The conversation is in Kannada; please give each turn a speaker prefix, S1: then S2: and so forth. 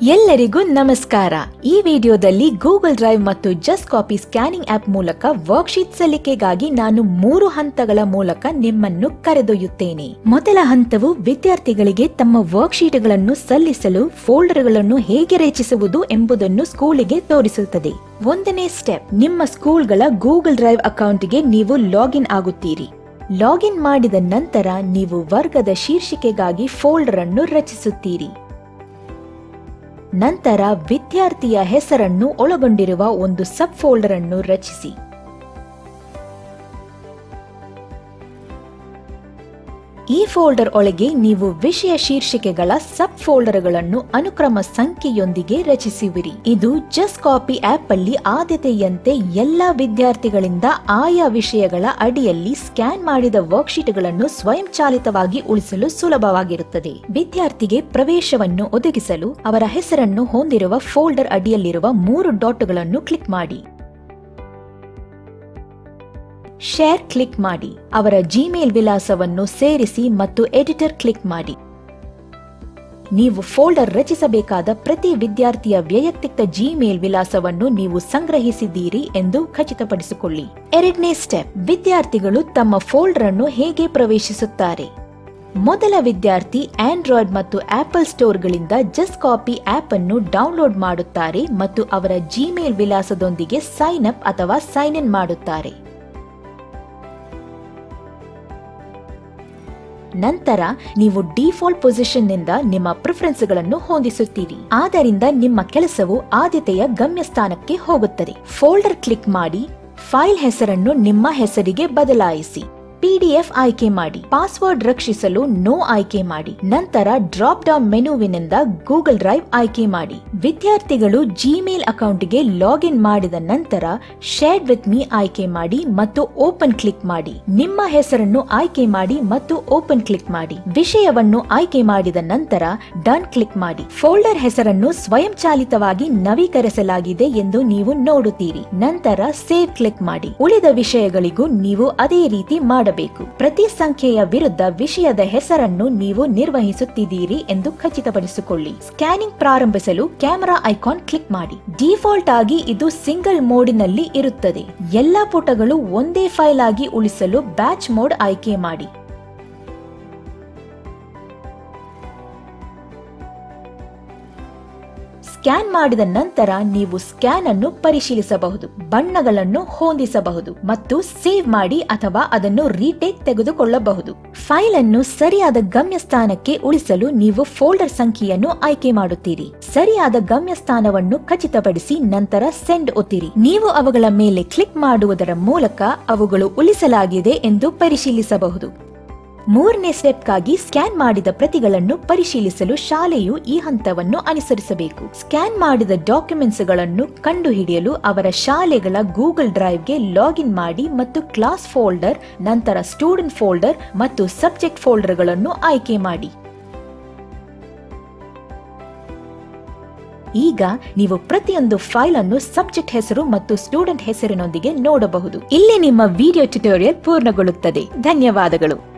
S1: ಎಲ್ಲರಿಗೂ ನಮಸ್ಕಾರ ಈ ವಿಡಿಯೋದಲ್ಲಿ ಗೂಗಲ್ ಡ್ರೈವ್ ಮತ್ತು ಜಸ್ಟ್ ಕಾಪಿ ಸ್ಕ್ಯಾನಿಂಗ್ ಆಪ್ ಮೂಲಕ ವರ್ಕ್ಶೀಟ್ ಸಲ್ಲಿಕೆಗಾಗಿ ನಾನು ಮೂರು ಹಂತಗಳ ಮೂಲಕ ನಿಮ್ಮನ್ನು ಕರೆದೊಯ್ಯುತ್ತೇನೆ ಮೊದಲ ಹಂತವು ವಿದ್ಯಾರ್ಥಿಗಳಿಗೆ ತಮ್ಮ ವರ್ಕ್ಶೀಟ್ಗಳನ್ನು ಸಲ್ಲಿಸಲು ಫೋಲ್ಡರ್ಗಳನ್ನು ಹೇಗೆ ರಚಿಸುವುದು ಎಂಬುದನ್ನು ಸ್ಕೂಲಿಗೆ ತೋರಿಸುತ್ತದೆ ಒಂದನೇ ಸ್ಟೆಪ್ ನಿಮ್ಮ ಸ್ಕೂಲ್ಗಳ ಗೂಗಲ್ ಡ್ರೈವ್ ಅಕೌಂಟ್ಗೆ ನೀವು ಲಾಗಿನ್ ಆಗುತ್ತೀರಿ ಲಾಗಿನ್ ಮಾಡಿದ ನಂತರ ನೀವು ವರ್ಗದ ಶೀರ್ಷಿಕೆಗಾಗಿ ಫೋಲ್ಡರ್ ಅನ್ನು ರಚಿಸುತ್ತೀರಿ ನಂತರ ವಿದ್ಯಾರ್ಥಿಯ ಹೆಸರನ್ನು ಒಳಗೊಂಡಿರುವ ಒಂದು ಸಬ್ ಫೋಲ್ಡರ್ ಅನ್ನು ರಚಿಸಿ ಈ ಫೋಲ್ಡರ್ ಒಳಗೆ ನೀವು ವಿಷಯ ಶೀರ್ಷಿಕೆಗಳ ಸಬ್ ಫೋಲ್ಡರ್ಗಳನ್ನು ಅನುಕ್ರಮ ಸಂಖ್ಯೆಯೊಂದಿಗೆ ರಚಿಸುವಿರಿ ಇದು ಜಸ್ಟ್ ಕಾಪಿ ಆಪ್ ಅಲ್ಲಿ ಆದ್ಯತೆಯಂತೆ ಎಲ್ಲಾ ವಿದ್ಯಾರ್ಥಿಗಳಿಂದ ಆಯಾ ವಿಷಯಗಳ ಅಡಿಯಲ್ಲಿ ಸ್ಕ್ಯಾನ್ ಮಾಡಿದ ವರ್ಕ್ಶೀಟ್ಗಳನ್ನು ಸ್ವಯಂಚಾಲಿತವಾಗಿ ಉಳಿಸಲು ಸುಲಭವಾಗಿರುತ್ತದೆ ವಿದ್ಯಾರ್ಥಿಗೆ ಪ್ರವೇಶವನ್ನು ಒದಗಿಸಲು ಅವರ ಹೆಸರನ್ನು ಹೊಂದಿರುವ ಫೋಲ್ಡರ್ ಅಡಿಯಲ್ಲಿರುವ ಮೂರು ಡಾಟ್ಗಳನ್ನು ಕ್ಲಿಕ್ ಮಾಡಿ ಶೇರ್ ಕ್ಲಿಕ್ ಮಾಡಿ ಅವರ ಜಿಮೇಲ್ ವಿಳಾಸವನ್ನು ಸೇರಿಸಿ ಮತ್ತು ಎಡಿಟರ್ ಕ್ಲಿಕ್ ಮಾಡಿ ನೀವು ಫೋಲ್ಡರ್ ರಚಿಸಬೇಕಾದ ಪ್ರತಿ ವಿದ್ಯಾರ್ಥಿಯ ವೈಯಕ್ತಿಕ ಜಿಮೇಲ್ ವಿಳಾಸವನ್ನು ನೀವು ಸಂಗ್ರಹಿಸಿದ್ದೀರಿ ಎಂದು ಖಚಿತಪಡಿಸಿಕೊಳ್ಳಿ ಎರಡನೇ ಸ್ಟೆಪ್ ವಿದ್ಯಾರ್ಥಿಗಳು ತಮ್ಮ ಫೋಲ್ಡರ್ ಅನ್ನು ಹೇಗೆ ಪ್ರವೇಶಿಸುತ್ತಾರೆ ಮೊದಲ ವಿದ್ಯಾರ್ಥಿ ಆಂಡ್ರಾಯ್ಡ್ ಮತ್ತು ಆಪಲ್ ಸ್ಟೋರ್ಗಳಿಂದ ಜಸ್ಟ್ ಕಾಪಿ ಆಪ್ ಅನ್ನು ಡೌನ್ಲೋಡ್ ಮಾಡುತ್ತಾರೆ ಮತ್ತು ಅವರ ಜಿಮೇಲ್ ವಿಳಾಸದೊಂದಿಗೆ ಸೈನ್ ಅಪ್ ಅಥವಾ ಸೈನ್ ಇನ್ ಮಾಡುತ್ತಾರೆ ನಂತರ ನೀವು ಡಿಫಾಲ್ಟ್ ಪೊಸಿಷನ್ ನಿಂದ ನಿಮ್ಮ ಪ್ರಿಫರೆನ್ಸ್ಗಳನ್ನು ಹೊಂದಿಸುತ್ತೀರಿ ಆದ್ದರಿಂದ ನಿಮ್ಮ ಕೆಲಸವು ಆದ್ಯತೆಯ ಗಮ್ಯಸ್ಥಾನಕ್ಕೆ ಹೋಗುತ್ತದೆ ಫೋಲ್ಡರ್ ಕ್ಲಿಕ್ ಮಾಡಿ ಫೈಲ್ ಹೆಸರನ್ನು ನಿಮ್ಮ ಹೆಸರಿಗೆ ಬದಲಾಯಿಸಿ ಪಿಡಿಎಫ್ ಆಯ್ಕೆ ಮಾಡಿ ಪಾಸ್ವರ್ಡ್ ರಕ್ಷಿಸಲು ನೋ ಆಯ್ಕೆ ಮಾಡಿ ನಂತರ ಡ್ರಾಪ್ ಡೌನ್ ಮೆನುವಿನಿಂದ ಗೂಗಲ್ ಡ್ರೈವ್ ಆಯ್ಕೆ ಮಾಡಿ ವಿದ್ಯಾರ್ಥಿಗಳು ಜಿಮೇಲ್ ಅಕೌಂಟ್ಗೆ ಲಾಗಿನ್ ಮಾಡಿದ ನಂತರ ಶೇರ್ ವಿತ್ ಮೀ ಆಯ್ಕೆ ಮಾಡಿ ಮತ್ತು ಓಪನ್ ಕ್ಲಿಕ್ ಮಾಡಿ ನಿಮ್ಮ ಹೆಸರನ್ನು ಆಯ್ಕೆ ಮಾಡಿ ಮತ್ತು ಓಪನ್ ಕ್ಲಿಕ್ ಮಾಡಿ ವಿಷಯವನ್ನು ಆಯ್ಕೆ ಮಾಡಿದ ನಂತರ ಡನ್ ಕ್ಲಿಕ್ ಮಾಡಿ ಫೋಲ್ಡರ್ ಹೆಸರನ್ನು ಸ್ವಯಂಚಾಲಿತವಾಗಿ ನವೀಕರಿಸಲಾಗಿದೆ ಎಂದು ನೀವು ನೋಡುತ್ತೀರಿ ನಂತರ ಸೇವ್ ಕ್ಲಿಕ್ ಮಾಡಿ ಉಳಿದ ವಿಷಯಗಳಿಗೂ ನೀವು ಅದೇ ರೀತಿ ಮಾಡಬೇಕು ಪ್ರತಿ ಸಂಖ್ಯೆಯ ವಿರುದ್ಧ ವಿಷಯದ ಹೆಸರನ್ನು ನೀವು ನಿರ್ವಹಿಸುತ್ತಿದ್ದೀರಿ ಎಂದು ಖಚಿತಪಡಿಸಿಕೊಳ್ಳಿ ಸ್ಕ್ಯಾನಿಂಗ್ ಪ್ರಾರಂಭಿಸಲು ಕ್ಯಾಮೆರಾ ಐಕಾನ್ ಕ್ಲಿಕ್ ಮಾಡಿ ಡಿಫಾಲ್ಟ್ ಆಗಿ ಇದು ಸಿಂಗಲ್ ಮೋಡಿನಲ್ಲಿ ಇರುತ್ತದೆ ಎಲ್ಲಾ ಪುಟಗಳು ಒಂದೇ ಫೈಲ್ ಆಗಿ ಉಳಿಸಲು ಬ್ಯಾಚ್ ಮೋಡ್ ಆಯ್ಕೆ ಮಾಡಿ ಸ್ಕ್ಯಾನ್ ಮಾಡಿದ ನಂತರ ನೀವು ಸ್ಕ್ಯಾನ್ ಅನ್ನು ಪರಿಶೀಲಿಸಬಹುದು ಬಣ್ಣಗಳನ್ನು ಹೊಂದಿಸಬಹುದು ಮತ್ತು ಸೇವ್ ಮಾಡಿ ಅಥವಾ ಅದನ್ನು ರೀಟೇಕ್ ತೆಗೆದುಕೊಳ್ಳಬಹುದು ಫೈಲ್ ಅನ್ನು ಸರಿಯಾದ ಗಮ್ಯಸ್ಥಾನಕ್ಕೆ ಉಳಿಸಲು ನೀವು ಫೋಲ್ಡರ್ ಸಂಖ್ಯೆಯನ್ನು ಆಯ್ಕೆ ಮಾಡುತ್ತೀರಿ ಸರಿಯಾದ ಗಮ್ಯಸ್ಥಾನವನ್ನು ಖಚಿತಪಡಿಸಿ ನಂತರ ಸೆಂಡ್ ಒತ್ತಿರಿ ನೀವು ಅವುಗಳ ಮೇಲೆ ಕ್ಲಿಕ್ ಮಾಡುವುದರ ಮೂಲಕ ಅವುಗಳು ಉಳಿಸಲಾಗಿದೆ ಎಂದು ಪರಿಶೀಲಿಸಬಹುದು ಮೂರನೇ ಸ್ಟೆಪ್ಗಾಗಿ ಸ್ಕ್ಯಾನ್ ಮಾಡಿದ ಪ್ರತಿಗಳನ್ನು ಪರಿಶೀಲಿಸಲು ಶಾಲೆಯು ಈ ಹಂತವನ್ನು ಅನುಸರಿಸಬೇಕು ಸ್ಕ್ಯಾನ್ ಮಾಡಿದ ಡಾಕ್ಯುಮೆಂಟ್ಸ್ಗಳನ್ನು ಕಂಡುಹಿಡಿಯಲು ಅವರ ಶಾಲೆಗಳ ಗೂಗಲ್ ಡ್ರೈವ್ಗೆ ಲಾಗಿನ್ ಮಾಡಿ ಮತ್ತು ಕ್ಲಾಸ್ ಫೋಲ್ಡರ್ ನಂತರ ಸ್ಟೂಡೆಂಟ್ ಫೋಲ್ಡರ್ ಮತ್ತು ಸಬ್ಜೆಕ್ಟ್ ಫೋಲ್ಡರ್ಗಳನ್ನು ಆಯ್ಕೆ ಮಾಡಿ ಈಗ ನೀವು ಪ್ರತಿಯೊಂದು ಫೈಲ್ ಅನ್ನು ಸಬ್ಜೆಕ್ಟ್ ಹೆಸರು ಮತ್ತು ಸ್ಟೂಡೆಂಟ್ ಹೆಸರಿನೊಂದಿಗೆ ನೋಡಬಹುದು ಇಲ್ಲಿ ನಿಮ್ಮ ವಿಡಿಯೋ ಟ್ಯುಟೋರಿಯಲ್ ಪೂರ್ಣಗೊಳ್ಳುತ್ತದೆ ಧನ್ಯವಾದಗಳು